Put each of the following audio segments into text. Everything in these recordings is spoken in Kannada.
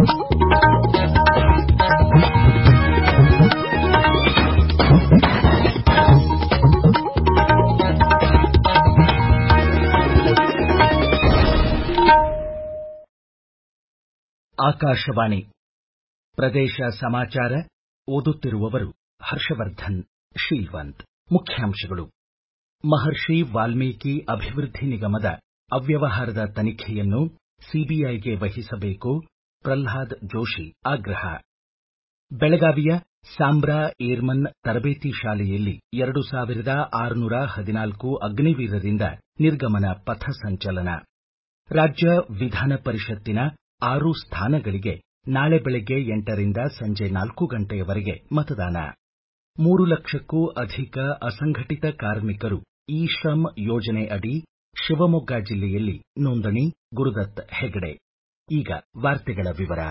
ಆಕಾಶವಾಣಿ ಪ್ರದೇಶ ಸಮಾಚಾರ ಓದುತ್ತಿರುವವರು ಹರ್ಷವರ್ಧನ್ ಶೀಲ್ವಂತ್ ಮುಖ್ಯಾಂಶಗಳು ಮಹರ್ಷಿ ವಾಲ್ಮೀಕಿ ಅಭಿವೃದ್ಧಿ ನಿಗಮದ ಅವ್ಯವಹಾರದ ತನಿಖೆಯನ್ನು ಸಿಬಿಐಗೆ ವಹಿಸಬೇಕು ಪ್ರಲ್ಹಾದ್ ಜೋಶಿ ಆಗ್ರಹ ಬೆಳಗಾವಿಯ ಸಾಂಬ್ರಾ ಏರ್ಮನ್ ತರಬೇತಿ ಶಾಲೆಯಲ್ಲಿ ಎರಡು ಸಾವಿರದ ಆರುನೂರ ಹದಿನಾಲ್ಕು ಅಗ್ನಿವೀರರಿಂದ ನಿರ್ಗಮನ ಪಥ ಸಂಚಲನ ರಾಜ್ಯ ವಿಧಾನ ಪರಿಷತ್ತಿನ ಆರು ಸ್ಥಾನಗಳಿಗೆ ನಾಳೆ ಬೆಳಗ್ಗೆ ಎಂಟರಿಂದ ಸಂಜೆ ನಾಲ್ಕು ಗಂಟೆಯವರೆಗೆ ಮತದಾನ ಮೂರು ಲಕ್ಷಕ್ಕೂ ಅಧಿಕ ಅಸಂಘಟಿತ ಕಾರ್ಮಿಕರು ಇ ಶ್ರಮ್ ಯೋಜನೆ ಅಡಿ ಶಿವಮೊಗ್ಗ ಜಿಲ್ಲೆಯಲ್ಲಿ ನೋಂದಣಿ ಗುರುದತ್ ಹೆಗಡೆ ಈಗ ವಾರ್ತೆಗಳ ವಿವರ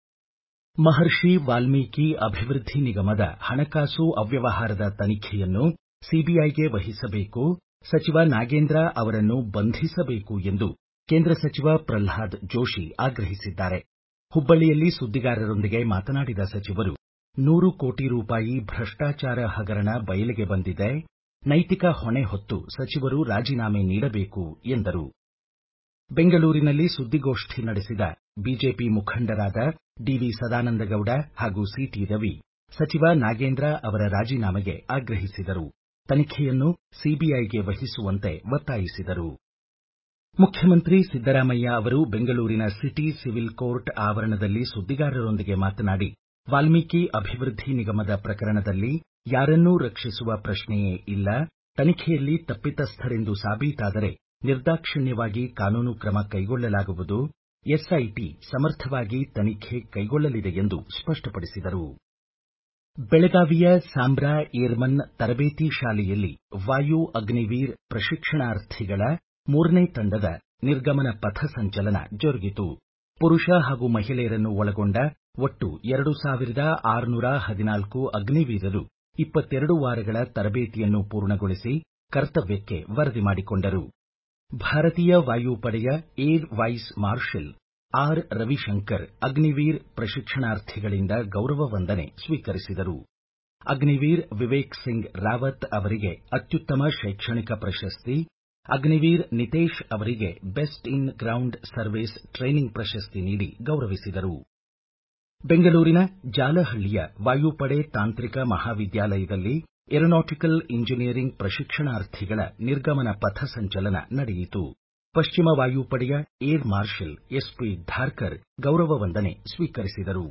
ಮಹರ್ಷಿ ವಾಲ್ಮೀಕಿ ಅಭಿವೃದ್ಧಿ ನಿಗಮದ ಹಣಕಾಸು ಅವ್ಯವಹಾರದ ತನಿಖೆಯನ್ನು ಸಿಬಿಐಗೆ ವಹಿಸಬೇಕು ಸಚಿವ ನಾಗೇಂದ್ರ ಅವರನ್ನು ಬಂಧಿಸಬೇಕು ಎಂದು ಕೇಂದ್ರ ಸಚಿವ ಪ್ರಲ್ಹಾದ್ ಜೋಶಿ ಆಗ್ರಹಿಸಿದ್ದಾರೆ ಹುಬ್ಬಳ್ಳಿಯಲ್ಲಿ ಸುದ್ದಿಗಾರರೊಂದಿಗೆ ಮಾತನಾಡಿದ ಸಚಿವರು ನೂರು ಕೋಟಿ ರೂಪಾಯಿ ಭ್ರಷ್ಟಾಚಾರ ಹಗರಣ ಬಯಲಿಗೆ ಬಂದಿದೆ ನೈತಿಕ ಹೊಣೆ ಹೊತ್ತು ಸಚಿವರು ರಾಜಿನಾಮೆ ನೀಡಬೇಕು ಎಂದರು ಬೆಂಗಳೂರಿನಲ್ಲಿ ಸುದ್ದಿಗೋಷ್ಠಿ ನಡೆಸಿದ ಬಿಜೆಪಿ ಮುಖಂಡರಾದ ಡಿವಿ ಸದಾನಂದಗೌಡ ಹಾಗೂ ಸಿಟಿ ರವಿ ಸಚಿವ ನಾಗೇಂದ್ರ ಅವರ ರಾಜಿನಾಮೆಗೆ ಆಗ್ರಹಿಸಿದರು ತನಿಖೆಯನ್ನು ಸಿಬಿಐಗೆ ವಹಿಸುವಂತೆ ಒತ್ತಾಯಿಸಿದರು ಮುಖ್ಯಮಂತ್ರಿ ಸಿದ್ದರಾಮಯ್ಯ ಅವರು ಬೆಂಗಳೂರಿನ ಸಿಟಿ ಸಿವಿಲ್ ಕೋರ್ಟ್ ಆವರಣದಲ್ಲಿ ಸುದ್ದಿಗಾರರೊಂದಿಗೆ ಮಾತನಾಡಿ ವಾಲ್ಮೀಕಿ ಅಭಿವೃದ್ಧಿ ನಿಗಮದ ಪ್ರಕರಣದಲ್ಲಿ ಯಾರನ್ನೂ ರಕ್ಷಿಸುವ ಪ್ರಶ್ನೆಯೇ ಇಲ್ಲ ತನಿಖೆಯಲ್ಲಿ ತಪ್ಪಿತಸ್ಥರೆಂದು ಸಾಬೀತಾದರೆ ನಿರ್ದಾಕ್ಷಿಣ್ಯವಾಗಿ ಕಾನೂನು ಕ್ರಮ ಕೈಗೊಳ್ಳಲಾಗುವುದು ಎಸ್ಐಟಿ ಸಮರ್ಥವಾಗಿ ತನಿಖೆ ಕೈಗೊಳ್ಳಲಿದೆ ಎಂದು ಸ್ಪಷ್ಟಪಡಿಸಿದರು ಬೆಳಗಾವಿಯ ಸಾಂಬ್ರಾ ಏರ್ಮನ್ ತರಬೇತಿ ಶಾಲೆಯಲ್ಲಿ ವಾಯು ಅಗ್ನಿವೀರ್ ಪ್ರಶಿಕ್ಷಣಾರ್ಥಿಗಳ ಮೂರನೇ ತಂಡದ ನಿರ್ಗಮನ ಪಥ ಸಂಚಲನ ಜರುಗಿತು ಪುರುಷ ಹಾಗೂ ಮಹಿಳೆಯರನ್ನು ಒಳಗೊಂಡ ಒಟ್ಟು ಎರಡು ಸಾವಿರದ ಆರುನೂರ ಹದಿನಾಲ್ಕು ಅಗ್ನಿವೀರರು ಇಪ್ಪತ್ತೆರಡು ವಾರಗಳ ತರಬೇತಿಯನ್ನು ಪೂರ್ಣಗೊಳಿಸಿ ಕರ್ತವ್ಯಕ್ಕೆ ವರದಿ ಮಾಡಿಕೊಂಡರು ಭಾರತೀಯ ವಾಯುಪಡೆಯ air vice marshal R Ravishankar Agniveer ಪ್ರಶಿಕ್ಷಣಾರ್ಥಿಗಳಿಂದ ಗೌರವ ವಂದನೆ ಸ್ವೀಕರಿಸಿದರು ಅಗ್ನಿವೀರ್ ವಿವೇಕ್ ಸಿಂಗ್ ರಾವತ್ ಅವರಿಗೆ ಅತ್ಯುತ್ತಮ ಶೈಕ್ಷಣಿಕ ಪ್ರಶಸ್ತಿ ಅಗ್ನಿವೀರ್ ನಿತೇಶ್ ಅವರಿಗೆ best in ground service training ಪ್ರಶಸ್ತಿ ನೀಡಿ ಗೌರವಿಸಿದರು ಬೆಂಗಳೂರಿನ ಜಾಲಹಳ್ಳಿಯ ವಾಯುಪಡೆ ತಾಂತ್ರಿಕ ಮಹಾವಿದ್ಯಾಲಯದಲ್ಲಿ ಏರೋನಾಟಿಕಲ್ ಇಂಜಿನಿಯರಿಂಗ್ ಪ್ರಶಿಕ್ಷಣಾರ್ಥಿಗಳ ನಿರ್ಗಮನ ಪಥ ಸಂಚಲನ ನಡೆಯಿತು ಪಶ್ಚಿಮ ವಾಯುಪಡೆಯ ಏರ್ ಮಾರ್ಷಲ್ ಎಸ್ಪಿ ಧಾರ್ಕರ್ ಗೌರವ ವಂದನೆ ಸ್ವೀಕರಿಸಿದರು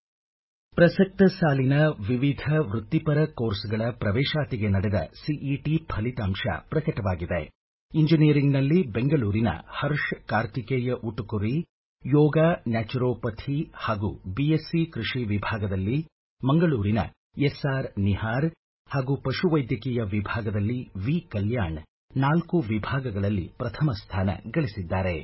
ಪ್ರಸಕ್ತ ಸಾಲಿನ ವಿವಿಧ ವೃತ್ತಿಪರ ಕೋರ್ಸ್ಗಳ ಪ್ರವೇಶಾತಿಗೆ ನಡೆದ ಸಿಇಟಿ ಫಲಿತಾಂಶ ಪ್ರಕಟವಾಗಿದೆ ಇಂಜಿನಿಯರಿಂಗ್ನಲ್ಲಿ ಬೆಂಗಳೂರಿನ ಹರ್ಷ್ ಕಾರ್ತಿಕೇಯ ಉಟುಕುರಿ ಯೋಗ ನ್ಯಾಚುರೋಪಥಿ ಹಾಗೂ ಬಿಎಸ್ಸಿ ಕೃಷಿ ವಿಭಾಗದಲ್ಲಿ ಮಂಗಳೂರಿನ ಎಸ್ಆರ್ ನಿಹಾರ್ ಹಾಗೂ ಪಶುವೈದ್ಯಕೀಯ ವಿಭಾಗದಲ್ಲಿ ವಿ ಕಲ್ಯಾಣ್ ನಾಲ್ಕು ವಿಭಾಗಗಳಲ್ಲಿ ಪ್ರಥಮ ಸ್ಥಾನ ಗಳಿಸಿದ್ದಾರೆ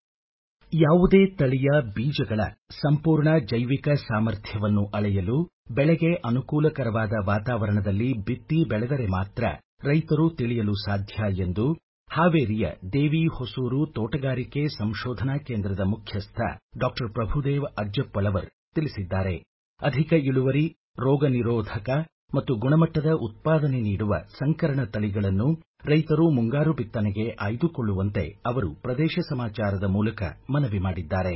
ಯಾವುದೇ ತಳಿಯ ಬೀಜಗಳ ಸಂಪೂರ್ಣ ಜೈವಿಕ ಸಾಮರ್ಥ್ಯವನ್ನು ಅಳೆಯಲು ಬೆಳೆಗೆ ಅನುಕೂಲಕರವಾದ ವಾತಾವರಣದಲ್ಲಿ ಬಿತ್ತಿ ಬೆಳೆದರೆ ಮಾತ್ರ ರೈತರು ತಿಳಿಯಲು ಸಾಧ್ಯ ಎಂದು ಹಾವೇರಿಯ ದೇವಿ ಹೊಸೂರು ತೋಟಗಾರಿಕೆ ಸಂಶೋಧನಾ ಕೇಂದ್ರದ ಮುಖ್ಯಸ್ಥ ಡಾಕ್ಟರ್ ಪ್ರಭುದೇವ್ ಅಜ್ಜಪ್ಪಳವರ್ ತಿಳಿಸಿದ್ದಾರೆ ಅಧಿಕ ಇಳುವರಿ ರೋಗ ನಿರೋಧಕ ಮತ್ತು ಗುಣಮಟ್ಟದ ಉತ್ಪಾದನೆ ನೀಡುವ ಸಂಕರಣ ತಳಿಗಳನ್ನು ರೈತರು ಮುಂಗಾರು ಬಿತ್ತನೆಗೆ ಆಯ್ದುಕೊಳ್ಳುವಂತೆ ಅವರು ಪ್ರದೇಶ ಸಮಾಚಾರದ ಮೂಲಕ ಮನವಿ ಮಾಡಿದ್ದಾರೆ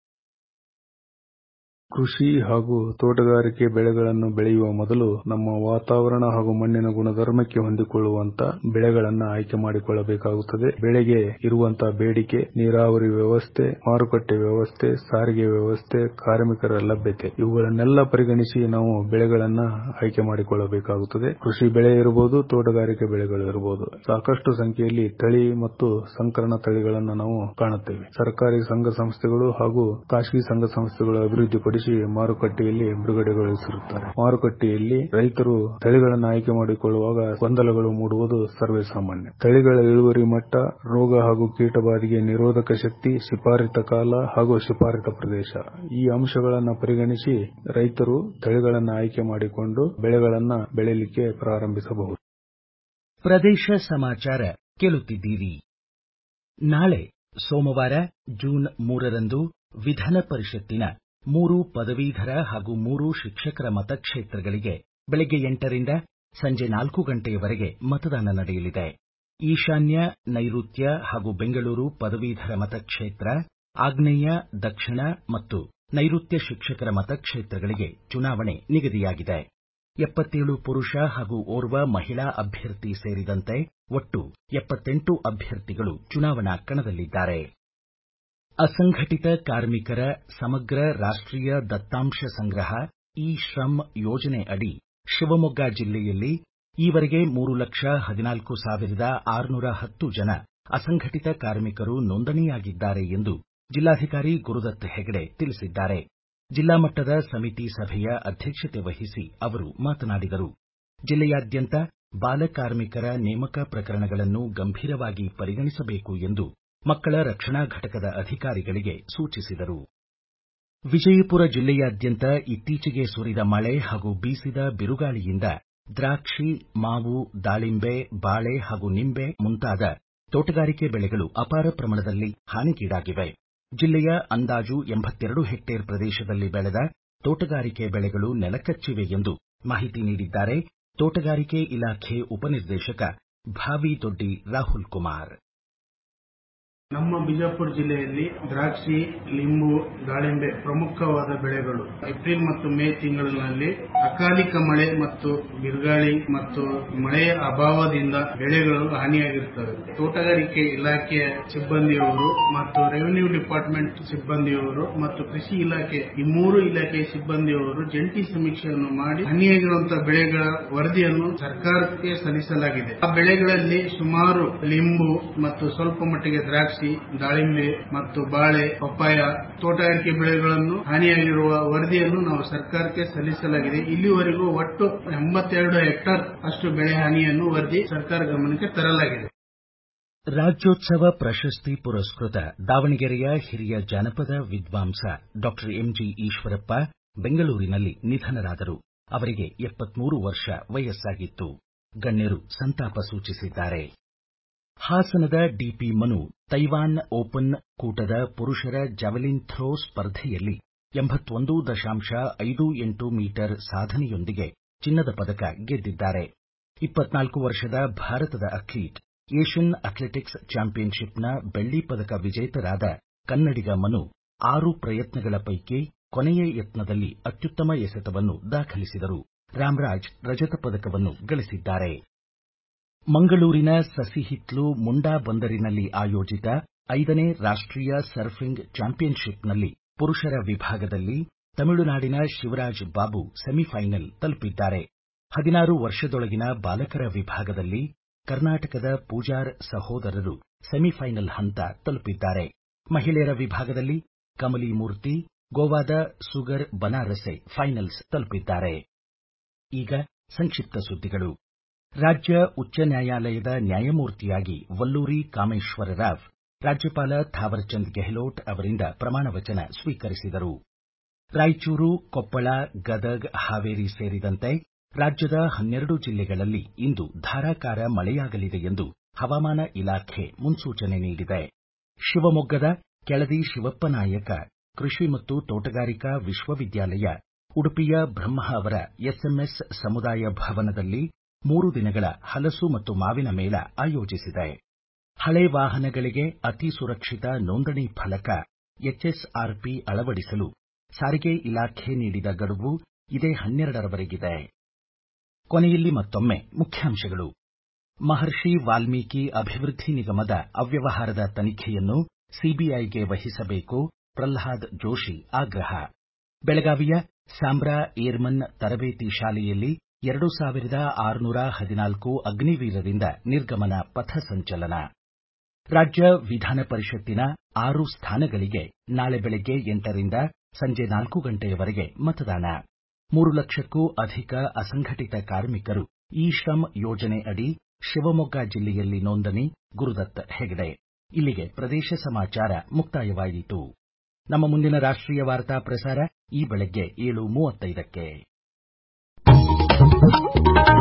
ಕೃಷಿ ಹಾಗೂ ತೋಟಗಾರಿಕೆ ಬೆಳೆಗಳನ್ನು ಬೆಳೆಯುವ ಮೊದಲು ನಮ್ಮ ವಾತಾವರಣ ಹಾಗೂ ಮಣ್ಣಿನ ಗುಣಧರ್ಮಕ್ಕೆ ಹೊಂದಿಕೊಳ್ಳುವಂತ ಬೆಳೆಗಳನ್ನು ಆಯ್ಕೆ ಮಾಡಿಕೊಳ್ಳಬೇಕಾಗುತ್ತದೆ ಬೆಳೆಗೆ ಇರುವಂತಹ ಬೇಡಿಕೆ ನೀರಾವರಿ ವ್ಯವಸ್ಥೆ ಮಾರುಕಟ್ಟೆ ವ್ಯವಸ್ಥೆ ಸಾರಿಗೆ ವ್ಯವಸ್ಥೆ ಕಾರ್ಮಿಕರ ಲಭ್ಯತೆ ಇವುಗಳನ್ನೆಲ್ಲ ಪರಿಗಣಿಸಿ ನಾವು ಬೆಳೆಗಳನ್ನ ಆಯ್ಕೆ ಮಾಡಿಕೊಳ್ಳಬೇಕಾಗುತ್ತದೆ ಕೃಷಿ ಬೆಳೆ ಇರಬಹುದು ತೋಟಗಾರಿಕೆ ಬೆಳೆಗಳು ಇರಬಹುದು ಸಾಕಷ್ಟು ಸಂಖ್ಯೆಯಲ್ಲಿ ತಳಿ ಮತ್ತು ಸಂಕರಣ ತಳಿಗಳನ್ನು ನಾವು ಕಾಣುತ್ತೇವೆ ಸರ್ಕಾರಿ ಸಂಘ ಸಂಸ್ಥೆಗಳು ಹಾಗೂ ಖಾಸಗಿ ಸಂಘ ಸಂಸ್ಥೆಗಳು ಅಭಿವೃದ್ಧಿಪಡಿಸಿ ಮಾರುಕಟ್ಟೆಯಲ್ಲಿ ಬಿಡುಗಡೆಗೊಳಿಸಿರುತ್ತಾರೆ ಮಾರುಕಟ್ಟೆಯಲ್ಲಿ ರೈತರು ತಳಿಗಳನ್ನು ಆಯ್ಕೆ ಮಾಡಿಕೊಳ್ಳುವಾಗ ಗೊಂದಲಗಳು ಮೂಡುವುದು ಸರ್ವೇ ಸಾಮಾನ್ಯ ತಳಿಗಳ ಇಳುವರಿ ಮಟ್ಟ ರೋಗ ಹಾಗೂ ಕೀಟಬಾಧೆಗೆ ನಿರೋಧಕ ಶಕ್ತಿ ಶಿಫಾರಿತ ಕಾಲ ಹಾಗೂ ಶಿಫಾರಿತ ಪ್ರದೇಶ ಈ ಅಂಶಗಳನ್ನು ಪರಿಗಣಿಸಿ ರೈತರು ತಳಿಗಳನ್ನು ಆಯ್ಕೆ ಮಾಡಿಕೊಂಡು ಬೆಳೆಗಳನ್ನ ಬೆಳೆಯಲಿಕ್ಕೆ ಪ್ರಾರಂಭಿಸಬಹುದು ಪ್ರದೇಶ ಸಮಾಚಾರ ಕೇಳುತ್ತಿದ್ದೀರಿ ನಾಳೆ ಸೋಮವಾರ ಜೂನ್ ಮೂರರಂದು ವಿಧಾನ ಪರಿಷತ್ತಿನ ಮೂರು ಪದವೀಧರ ಹಾಗೂ ಮೂರು ಶಿಕ್ಷಕರ ಮತಕ್ಷೇತ್ರಗಳಿಗೆ ಬೆಳಗ್ಗೆ ಎಂಟರಿಂದ ಸಂಜೆ ನಾಲ್ಕು ಗಂಟೆಯವರೆಗೆ ಮತದಾನ ನಡೆಯಲಿದೆ ಈಶಾನ್ಯ ನೈಋತ್ಯ ಹಾಗೂ ಬೆಂಗಳೂರು ಪದವೀಧರ ಮತಕ್ಷೇತ್ರ ಆಗ್ನೇಯ ದಕ್ಷಿಣ ಮತ್ತು ನೈಋತ್ಯ ಶಿಕ್ಷಕರ ಮತಕ್ಷೇತ್ರಗಳಿಗೆ ಚುನಾವಣೆ ನಿಗದಿಯಾಗಿದೆ ಎಪ್ಪತ್ತೇಳು ಪುರುಷ ಹಾಗೂ ಓರ್ವ ಮಹಿಳಾ ಅಭ್ಯರ್ಥಿ ಸೇರಿದಂತೆ ಒಟ್ಟು ಎಪ್ಪತ್ತೆಂಟು ಅಭ್ಯರ್ಥಿಗಳು ಚುನಾವಣಾ ಕಣದಲ್ಲಿದ್ದಾರೆ ಅಸಂಘಟಿತ ಕಾರ್ಮಿಕರ ಸಮಗ್ರ ರಾಷ್ಟೀಯ ದತ್ತಾಂಶ ಸಂಗ್ರಹ ಇ ಶ್ರಮ್ ಯೋಜನೆ ಅಡಿ ಶಿವಮೊಗ್ಗ ಜಿಲ್ಲೆಯಲ್ಲಿ ಈವರೆಗೆ ಮೂರು ಲಕ್ಷ ಹದಿನಾಲ್ಕು ಸಾವಿರದ ಆರುನೂರ ಹತ್ತು ಜನ ಅಸಂಘಟಿತ ಕಾರ್ಮಿಕರು ನೋಂದಣಿಯಾಗಿದ್ದಾರೆ ಎಂದು ಜಿಲ್ಲಾಧಿಕಾರಿ ಗುರುದತ್ ಹೆಗಡೆ ತಿಳಿಸಿದ್ದಾರೆ ಜಿಲ್ಲಾ ಮಟ್ಟದ ಸಮಿತಿ ಸಭೆಯ ಅಧ್ಯಕ್ಷತೆ ವಹಿಸಿ ಅವರು ಮಾತನಾಡಿದರು ಜಿಲ್ಲೆಯಾದ್ಯಂತ ಬಾಲಕಾರ್ಮಿಕರ ನೇಮಕ ಪ್ರಕರಣಗಳನ್ನು ಗಂಭೀರವಾಗಿ ಪರಿಗಣಿಸಬೇಕು ಎಂದು ಮಕ್ಕಳ ರಕ್ಷಣಾ ಘಟಕದ ಅಧಿಕಾರಿಗಳಿಗೆ ಸೂಚಿಸಿದರು ವಿಜಯಪುರ ಜಿಲ್ಲೆಯಾದ್ಯಂತ ಇತ್ತೀಚೆಗೆ ಸುರಿದ ಮಳೆ ಹಾಗೂ ಬೀಸಿದ ಬಿರುಗಾಳಿಯಿಂದ ದ್ರಾಕ್ಷಿ ಮಾವು ದಾಳಿಂಬೆ ಬಾಳೆ ಹಾಗೂ ನಿಂಬೆ ಮುಂತಾದ ತೋಟಗಾರಿಕೆ ಬೆಳೆಗಳು ಅಪಾರ ಪ್ರಮಾಣದಲ್ಲಿ ಹಾನಿಗೀಡಾಗಿವೆ ಜಿಲ್ಲೆಯ ಅಂದಾಜು ಎಂಬತ್ತೆರಡು ಹೆಕ್ಟೇರ್ ಪ್ರದೇಶದಲ್ಲಿ ಬೆಳೆದ ತೋಟಗಾರಿಕೆ ಬೆಳೆಗಳು ನೆಲಕಚ್ಚಿವೆ ಎಂದು ಮಾಹಿತಿ ನೀಡಿದ್ದಾರೆ ತೋಟಗಾರಿಕೆ ಇಲಾಖೆ ಉಪನಿರ್ದೇಶಕ ಭಾವಿ ದೊಡ್ಡಿ ರಾಹುಲ್ ಕುಮಾರ್ ನಮ್ಮ ಬಿಜಾಪುರ ಜಿಲ್ಲೆಯಲ್ಲಿ ದ್ರಾಕ್ಷಿ ಲಿಂಬು ದಾಳಿಂಬೆ ಪ್ರಮುಖವಾದ ಬೆಳೆಗಳು ಏಪ್ರಿಲ್ ಮತ್ತು ಮೇ ತಿಂಗಳಿನಲ್ಲಿ ಅಕಾಲಿಕ ಮಳೆ ಮತ್ತು ಬಿರುಗಾಳಿ ಮತ್ತು ಮಳೆಯ ಅಭಾವದಿಂದ ಬೆಳೆಗಳು ಹಾನಿಯಾಗಿರುತ್ತವೆ ತೋಟಗಾರಿಕೆ ಇಲಾಖೆಯ ಸಿಬ್ಬಂದಿಯವರು ಮತ್ತು ರೆವಿನ್ಯೂ ಡಿಪಾರ್ಟ್ಮೆಂಟ್ ಸಿಬ್ಬಂದಿಯವರು ಮತ್ತು ಕೃಷಿ ಇಲಾಖೆ ಈ ಮೂರು ಇಲಾಖೆಯ ಸಿಬ್ಬಂದಿಯವರು ಜಂಟಿ ಸಮೀಕ್ಷೆಯನ್ನು ಮಾಡಿ ಹಾನಿಯಾಗಿರುವಂತಹ ಬೆಳೆಗಳ ವರದಿಯನ್ನು ಸರ್ಕಾರಕ್ಕೆ ಸಲ್ಲಿಸಲಾಗಿದೆ ಆ ಬೆಳೆಗಳಲ್ಲಿ ಸುಮಾರು ಲಿಂಬು ಮತ್ತು ಸ್ವಲ್ಪ ಮಟ್ಟಿಗೆ ದ್ರಾಕ್ಷಿ ದಾಳಿಂಬೆ ಮತ್ತು ಬಾಳೆ ಪಪ್ಪಾಯ ತೋಟಗಾರಿಕೆ ಬೆಳೆಗಳನ್ನು ಹಾನಿಯಾಗಿರುವ ವರದಿಯನ್ನು ನಾವು ಸರ್ಕಾರಕ್ಕೆ ಸಲ್ಲಿಸಲಾಗಿದೆ ಇಲ್ಲಿವರೆಗೂ ಒಟ್ಟು ಎಂಬತ್ತೆರಡು ಹೆಕ್ಟರ್ ಅಷ್ಟು ಬೆಳೆ ಹಾನಿಯನ್ನು ವರದಿ ಸರ್ಕಾರ ಗಮನಕ್ಕೆ ತರಲಾಗಿದೆ ರಾಜ್ಯೋತ್ಸವ ಪ್ರಶಸ್ತಿ ಪುರಸ್ಕೃತ ದಾವಣಗೆರೆಯ ಹಿರಿಯ ಜಾನಪದ ವಿದ್ವಾಂಸ ಡಾಕ್ಟರ್ ಎಂಜಿ ಈಶ್ವರಪ್ಪ ಬೆಂಗಳೂರಿನಲ್ಲಿ ನಿಧನರಾದರು ಅವರಿಗೆ ಎಪ್ಪತ್ಮೂರು ವರ್ಷ ವಯಸ್ಸಾಗಿತ್ತು ಗಣ್ಯರು ಸಂತಾಪ ಸೂಚಿಸಿದ್ದಾರೆ ಹಾಸನದ ಡಿಪಿ ಮನು ತೈವಾನ್ ಓಪನ್ ಕೂಟದ ಪುರುಷರ ಜಾವೆಲಿನ್ ಥ್ರೋ ಸ್ಪರ್ಧೆಯಲ್ಲಿ ಎಂಬತ್ತೊಂದು ದಶಾಂಶ ಐದು ಎಂಟು ಮೀಟರ್ ಸಾಧನೆಯೊಂದಿಗೆ ಚಿನ್ನದ ಪದಕ ಗೆದ್ದಿದ್ದಾರೆ ಇಪ್ಪತ್ನಾಲ್ಕು ವರ್ಷದ ಭಾರತದ ಅಥ್ಲೀಟ್ ಏಷ್ಯನ್ ಅಥ್ಲೆಟಿಕ್ಸ್ ಚಾಂಪಿಯನ್ಶಿಪ್ನ ಬೆಳ್ಳಿ ಪದಕ ವಿಜೇತರಾದ ಕನ್ನಡಿಗ ಮನು ಆರು ಪ್ರಯತ್ನಗಳ ಪೈಕಿ ಕೊನೆಯ ಯತ್ನದಲ್ಲಿ ಅತ್ಯುತ್ತಮ ಎಸೆತವನ್ನು ದಾಖಲಿಸಿದರು ರಾಮರಾಜ್ ರಜತ ಪದಕವನ್ನು ಗಳಿಸಿದ್ದಾರೆ ಮಂಗಳೂರಿನ ಸಸಿಹಿತ್ಲು ಮುಂಡಾ ಬಂದರಿನಲ್ಲಿ ಆಯೋಜಿತ ಐದನೇ ರಾಷ್ಟೀಯ ಸರ್ಫಿಂಗ್ ಚಾಂಪಿಯನ್ಶಿಪ್ನಲ್ಲಿ ಪುರುಷರ ವಿಭಾಗದಲ್ಲಿ ತಮಿಳುನಾಡಿನ ಶಿವರಾಜ್ ಬಾಬು ಸೆಮಿಫೈನಲ್ ತಲುಪಿದ್ದಾರೆ ಹದಿನಾರು ವರ್ಷದೊಳಗಿನ ಬಾಲಕರ ವಿಭಾಗದಲ್ಲಿ ಕರ್ನಾಟಕದ ಪೂಜಾರ್ ಸಹೋದರರು ಸೆಮಿಫೈನಲ್ ಹಂತ ತಲುಪಿದ್ದಾರೆ ಮಹಿಳೆಯರ ವಿಭಾಗದಲ್ಲಿ ಕಮಲಿ ಮೂರ್ತಿ ಗೋವಾದ ಸುಗರ್ ಬನಾರಸೆ ಫೈನಲ್ಸ್ ತಲುಪಿದ್ದಾರೆ ಈಗ ಸಂಕ್ಷಿಪ್ತ ಸುದ್ದಿಗಳು ರಾಜ್ಯ ಉಚ್ಚ ನ್ಯಾಯಾಲಯದ ನ್ಯಾಯಮೂರ್ತಿಯಾಗಿ ವಲ್ಲೂರಿ ಕಾಮೇಶ್ವರ ರಾವ್ ರಾಜ್ಯಪಾಲ ಥಾವರ್ಚಂದ್ ಗೆಹ್ಲೋಟ್ ಅವರಿಂದ ಪ್ರಮಾಣ ವಚನ ಸ್ವೀಕರಿಸಿದರು ರಾಯಚೂರು ಕೊಪ್ಪಳ ಗದಗ್ ಹಾವೇರಿ ಸೇರಿದಂತೆ ರಾಜ್ಯದ ಹನ್ನೆರಡು ಜಿಲ್ಲೆಗಳಲ್ಲಿ ಇಂದು ಧಾರಾಕಾರ ಮಳೆಯಾಗಲಿದೆ ಎಂದು ಹವಾಮಾನ ಇಲಾಖೆ ಮುನ್ಸೂಚನೆ ನೀಡಿದೆ ಶಿವಮೊಗ್ಗದ ಕೆಳದಿ ಶಿವಪ್ಪ ನಾಯಕ ಕೃಷಿ ಮತ್ತು ತೋಟಗಾರಿಕಾ ವಿಶ್ವವಿದ್ಯಾಲಯ ಉಡುಪಿಯ ಬ್ರಹ್ಮ ಅವರ ಎಸ್ಎಂಎಸ್ ಸಮುದಾಯ ಭವನದಲ್ಲಿ ಮೂರು ದಿನಗಳ ಹಲಸು ಮತ್ತು ಮಾವಿನ ಮೇಳ ಆಯೋಜಿಸಿದೆ ಹಳೆ ವಾಹನಗಳಿಗೆ ಅತಿ ಸುರಕ್ಷಿತ ನೋಂದಣಿ ಫಲಕ ಎಚ್ಎಸ್ಆರ್ಪಿ ಅಳವಡಿಸಲು ಸಾರಿಗೆ ಇಲಾಖೆ ನೀಡಿದ ಗಡುವು ಇದೇ ಹನ್ನೆರಡರವರೆಗಿದೆ ಕೊನೆಯಲ್ಲಿ ಮತ್ತೊಮ್ಮೆ ಮುಖ್ಯಾಂಶಗಳು ಮಹರ್ಷಿ ವಾಲ್ಮೀಕಿ ಅಭಿವೃದ್ಧಿ ನಿಗಮದ ಅವ್ಯವಹಾರದ ತನಿಖೆಯನ್ನು ಸಿಬಿಐಗೆ ವಹಿಸಬೇಕು ಪ್ರಲ್ಹಾದ್ ಜೋಶಿ ಆಗ್ರಹ ಬೆಳಗಾವಿಯ ಸಾಂಬ್ರಾ ಏರ್ಮನ್ ತರಬೇತಿ ಶಾಲೆಯಲ್ಲಿ ಎರಡು ಸಾವಿರದ ಆರುನೂರ ಹದಿನಾಲ್ಕು ಅಗ್ನಿವೀರರಿಂದ ನಿರ್ಗಮನ ಪಥ ಸಂಚಲನ ರಾಜ್ಯ ವಿಧಾನ ಪರಿಷತ್ತಿನ ಆರು ಸ್ಥಾನಗಳಿಗೆ ನಾಳೆ ಬೆಳಗ್ಗೆ ಎಂಟರಿಂದ ಸಂಜೆ ನಾಲ್ಕು ಗಂಟೆಯವರೆಗೆ ಮತದಾನ ಮೂರು ಲಕ್ಷಕ್ಕೂ ಅಧಿಕ ಅಸಂಘಟಿತ ಕಾರ್ಮಿಕರು ಇ ಶ್ರಮ್ ಯೋಜನೆ ಅಡಿ ಶಿವಮೊಗ್ಗ ಜಿಲ್ಲೆಯಲ್ಲಿ ನೋಂದಣಿ ಗುರುದತ್ ಹೆಗಡೆ ಇಲ್ಲಿಗೆ ಪ್ರದೇಶ ಸಮಾಚಾರ ಮುಕ್ತಾಯವಾಯಿತು ನಮ್ಮ ಮುಂದಿನ ರಾಷ್ಟ್ರೀಯ ವಾರ್ತಾ ಪ್ರಸಾರ ಈ ಬೆಳಗ್ಗೆ ಏಳು ಮೂವತ್ತೈದಕ್ಕೆ